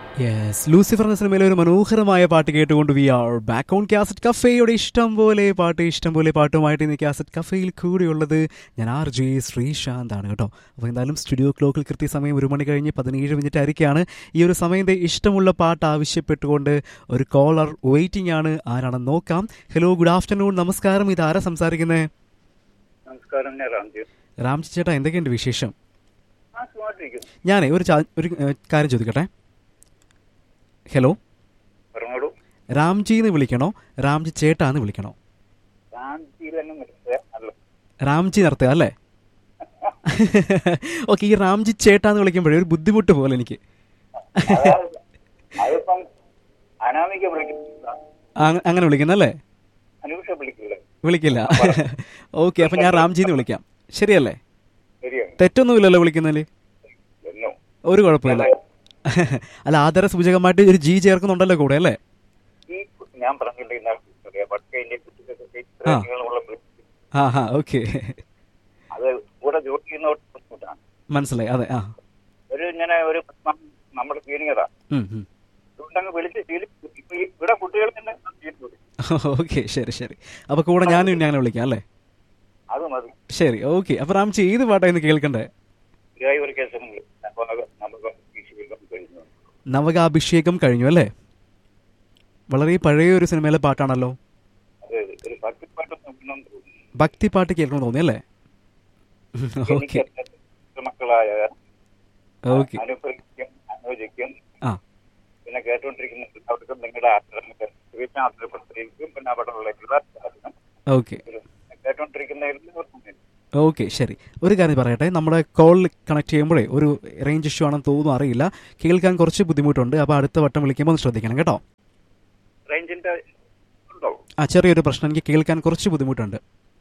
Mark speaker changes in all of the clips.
Speaker 1: Yes Lucifer എന്ന സിനിമയിലെ ഒരു മനോഹരമായ പാട്ട് കേട്ടുകൊണ്ട് we are back on cassette കഫേയുടെ ഇഷ്ടം പോലെ പാട്ട് ഇഷ്ടം പോലെ പാട്ടുമായിട്ട് ഇന്ന് കാസറ്റ് കഫേയിൽ കൂടെയുള്ളത് ഞാൻ ആർ ജെ ശ്രീശാന്ത് ആണ് കേട്ടോ അപ്പോൾ എന്തായാലും സ്റ്റുഡിയോ ക്ലോക്കിൽ കൃത്യസമയം ഒരു മണി കഴിഞ്ഞ് പതിനേഴ് മിനിറ്റ് ആയിരിക്കുകയാണ് ഈ ഒരു സമയത്തെ ഇഷ്ടമുള്ള പാട്ട് ആവശ്യപ്പെട്ടുകൊണ്ട് ഒരു കോളർ വെയിറ്റിംഗ് ആണ് ആരാണെന്ന് നോക്കാം ഹലോ ഗുഡ് ആഫ്റ്റർനൂൺ നമസ്കാരം ഇത് ആരാ സംസാരിക്കുന്നത്
Speaker 2: നമസ്കാരം ഞാൻ രാംജി
Speaker 1: രാംജി ചേട്ടാ എന്തൊക്കെയുണ്ട് വിശേഷം
Speaker 2: ആ സുഖമായിട്ടിരിക്കുന്നു
Speaker 1: ഞാനേ ഒരു ചാ- ഒരു ഏഹ്, കാര്യം ചോദിക്കട്ടെ ഹലോ
Speaker 2: പറഞ്ഞോളൂ
Speaker 1: രാംജി എന്ന് വിളിക്കണോ രാംജി ചേട്ടാ എന്ന് വിളിക്കണോ
Speaker 2: രാംജിയിലങ്ങ് നിർത്തുക അല്ല
Speaker 1: രാംജി നിർത്തുക അല്ലേ ഓക്കെ ഈ രാംജി ചേട്ടാ എന്ന് വിളിക്കുമ്പോഴേ ഒരു ബുദ്ധിമുട്ട് പോലെ എനിക്ക്
Speaker 2: അതായത് അതിപ്പം അനാമിക വിളിക്കില്ല
Speaker 1: അങ്- അങ്ങനെ വിളിക്കുന്നല്ലേ
Speaker 2: അനൂഷ വിളിക്കില്ല
Speaker 1: വിളിക്കില്ല ഓക്കെ അപ്പൊ ഞാൻ രാംജി എന്ന് വിളിക്കാം ശരിയല്ലേ
Speaker 2: ശരിയാണ്
Speaker 1: തെറ്റൊന്നുമില്ലല്ലോ വിളിക്കുന്നതിൽ
Speaker 2: എന്നോ
Speaker 1: ഒരു കുഴപ്പമില്ല അല്ല ആദര സൂചകമായിട്ട് ഒരു ജി ചേർക്കുന്നുണ്ടല്ലോ കൂടെ അല്ലേ
Speaker 2: ഈ കു- ഞാൻ പറഞ്ഞില്ല ഇന്നാൾ വടക്കേന്റെ കുട്ടികൾക്ക്
Speaker 1: ആ.
Speaker 2: നീളമുള്ള വിളി.
Speaker 1: ആ ഹാ ഓക്കെ
Speaker 2: അത് കൂടെ ജോലി ചെയ്യുന്നവർക്ക് ബുദ്ധിമുട്ടാണ്
Speaker 1: മനസ്സിലായി അതെ ആ
Speaker 2: ഒരു ഇങ്ങനെ ഒരു പ്രശ്നം നമ്മുടെ സീനിയറാ
Speaker 1: ഉം, ഉം.
Speaker 2: അതുകൊണ്ടങ്ങ് വിളിച്ച് ശീലിച്ചു ഇപ്പൊ ഈ ഇവിടെ കുട്ടികൾ തന്നെ ശീലിച്ചു
Speaker 1: ഓക്കെ ശരി ശരി അപ്പൊ കൂടെ ഞാനും ഇനി അങ്ങനെ വിളിക്കാം അല്ലേ
Speaker 2: അത് മതി
Speaker 1: ശരി ഓക്കെ അപ്പൊ രാംജി ഏത് പാട്ടായിരുന്നു കേൾക്കണ്ടേ
Speaker 2: ഇതായി ഒരു കേസ് നമുക്ക് നമുക്ക് വീശിവെക്കാൻ കഴിഞ്ഞു
Speaker 1: നവകാഭിഷേകം കഴിഞ്ഞു അല്ലേ വളരെ പഴയ ഒരു സിനിമയിലെ പാട്ടാണല്ലോ
Speaker 2: അതെ ഒരു ഭക്തിപ്പാട്ട് നോക്കണം തോന്നുന്നു
Speaker 1: ഭക്തി പാട്ട് കേൾക്കണം തോന്നി അല്ലേ ഓക്കെ
Speaker 2: എനിക്ക് മക്കളായ
Speaker 1: ഓക്കെ
Speaker 2: അനുഭവിക്കും അനുഭവിക്കും
Speaker 1: ആ
Speaker 2: പിന്നെ കേട്ടുകൊണ്ടിരിക്കുന്ന എല്ലാവർക്കും നിങ്ങളുടെ ആശ്രമത്തെ ആശ്രയപ്പെടുത്തിയിരിക്കും പിന്നെ അവിടെ ഉള്ള എല്ലാവർക്കും
Speaker 1: ഓക്കെ
Speaker 2: കേട്ടുകൊണ്ടിരിക്കുന്ന എല്ലാവർക്കും വേണ്ടി.
Speaker 1: ഓക്കെ ശരി ഒരു കാര്യം പറയട്ടെ നമ്മുടെ കോൾ കണക്ട് ചെയ്യുമ്പോഴേ ഒരു റേഞ്ച് ഇഷ്യൂ ആണെന്ന് തോന്നുന്നു അറിയില്ല കേൾക്കാൻ കുറച്ച് ബുദ്ധിമുട്ടുണ്ട് അപ്പോൾ അടുത്ത വട്ടം വിളിക്കുമ്പോൾ ഒന്ന് ശ്രദ്ധിക്കണം കേട്ടോ
Speaker 2: റേഞ്ചിന്റെ ഉണ്ടോ
Speaker 1: ആ ചെറിയൊരു പ്രശ്നം എനിക്ക് കേൾക്കാൻ കുറച്ച് ബുദ്ധിമുട്ടുണ്ട്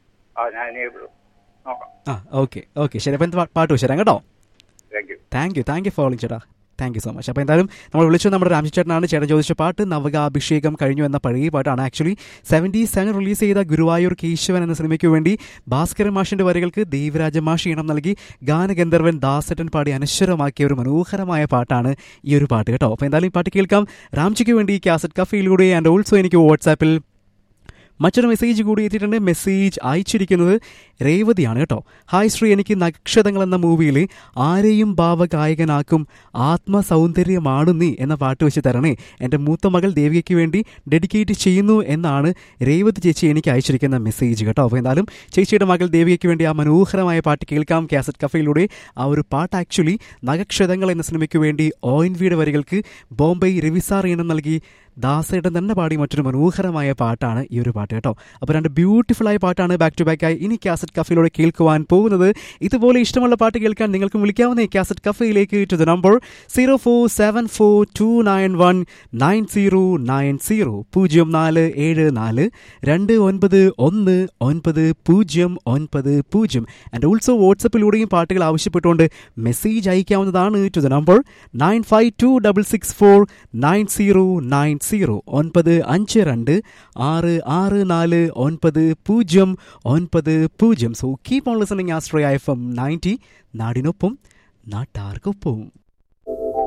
Speaker 2: ആ ഞാൻ ഇനി നോക്കാം
Speaker 1: ആ ഓക്കെ ഓക്കെ ശരി അപ്പം പാട്ട് വെച്ച് തരാം കേട്ടോ
Speaker 2: thank you
Speaker 1: thank you thank you for calling ചേട്ടാ താങ്ക് യു സോ മച്ച് അപ്പോൾ എന്തായാലും നമ്മൾ വിളിച്ചു നമ്മുടെ രാംജി ചേട്ടനാണ് ചേട്ടൻ ചോദിച്ച പാട്ട് നവകാഭിഷേകം കഴിഞ്ഞു എന്ന പഴയ പാട്ടാണ് ആക്ച്വലി സെവൻറ്റി സെവൻ റിലീസ് ചെയ്ത ഗുരുവായൂർ കേശവൻ എന്ന സിനിമയ്ക്ക് വേണ്ടി ഭാസ്കരൻ മാഷിന്റെ വരികൾക്ക് ദേവരാജ മാഷി ഈണം നൽകി ഗാനഗന്ധർവൻ ദാസറ്റൻ പാടി അനശ്വരമാക്കിയ ഒരു മനോഹരമായ പാട്ടാണ് ഈ ഒരു പാട്ട് കേട്ടോ അപ്പോൾ എന്തായാലും ഈ പാട്ട് കേൾക്കാം രാംജിക്ക് വേണ്ടി കാസറ്റ് കഫയിലൂടെ ആൻഡ് ഓൾസോ എനിക്ക് വാട്സാപ്പിൽ മറ്റൊരു മെസ്സേജ് കൂടി എത്തിയിട്ടുണ്ട് മെസ്സേജ് അയച്ചിരിക്കുന്നത് രേവതിയാണ് കേട്ടോ ഹായ് ശ്രീ എനിക്ക് നക്ഷതങ്ങൾ എന്ന മൂവിയിൽ ആരെയും ഭാവഗായകനാക്കും ആത്മസൗന്ദര്യമാണു നീ എന്ന പാട്ട് വെച്ച് തരണേ എൻ്റെ മൂത്ത മകൾ ദേവികയ്ക്ക് വേണ്ടി ഡെഡിക്കേറ്റ് ചെയ്യുന്നു എന്നാണ് രേവതി ചേച്ചി എനിക്ക് അയച്ചിരിക്കുന്ന മെസ്സേജ് കേട്ടോ അപ്പോൾ എന്തായാലും ചേച്ചിയുടെ മകൾ ദേവികയ്ക്ക് വേണ്ടി ആ മനോഹരമായ പാട്ട് കേൾക്കാം കാസറ്റ് കഫയിലൂടെ ആ ഒരു പാട്ട് ആക്ച്വലി നഗക്ഷതങ്ങൾ എന്ന സിനിമയ്ക്ക് വേണ്ടി ഒ എൻ വിയുടെ വരികൾക്ക് ബോംബെ രവിസാർ ഈണം നൽകി ദാസേട്ടൻ തന്നെ പാടി മറ്റൊരു മനോഹരമായ പാട്ടാണ് ഈ ഒരു പാട്ട് കേട്ടോ അപ്പോൾ രണ്ട് ബ്യൂട്ടിഫുൾ ആയ പാട്ടാണ് ബാക്ക് ടു ബാക്ക് ആയി ഇനി കാസറ്റ് കഫയിലൂടെ കേൾക്കുവാൻ പോകുന്നത് ഇതുപോലെ ഇഷ്ടമുള്ള പാട്ട് കേൾക്കാൻ നിങ്ങൾക്ക് വിളിക്കാവുന്ന ഈ കാസറ്റ് കഫയിലേക്ക് to the number zero four seven four two nine one nine zero nine zero പൂജ്യം നാല് ഏഴ് നാല് രണ്ട് ഒൻപത് ഒന്ന് ഒൻപത് പൂജ്യം ഒൻപത് പൂജ്യം ആൻഡ് ഓൾസോ വാട്സപ്പിലൂടെയും പാട്ടുകൾ ആവശ്യപ്പെട്ടുകൊണ്ട് മെസ്സേജ് അയക്കാവുന്നതാണ് to the number nine five two double six four nine zero nine zero ഒൻപത് അഞ്ച് രണ്ട് ആറ് ആറ് നാല് ഒൻപത് പൂജ്യം ഒൻപത് പൂജ്യം സോ കീപ് ഓൺ ലിസണിങ് ആസ്ട്രയ എഫ് എം നയൻറ്റി നാടിനൊപ്പം നാട്ടാർക്കൊപ്പം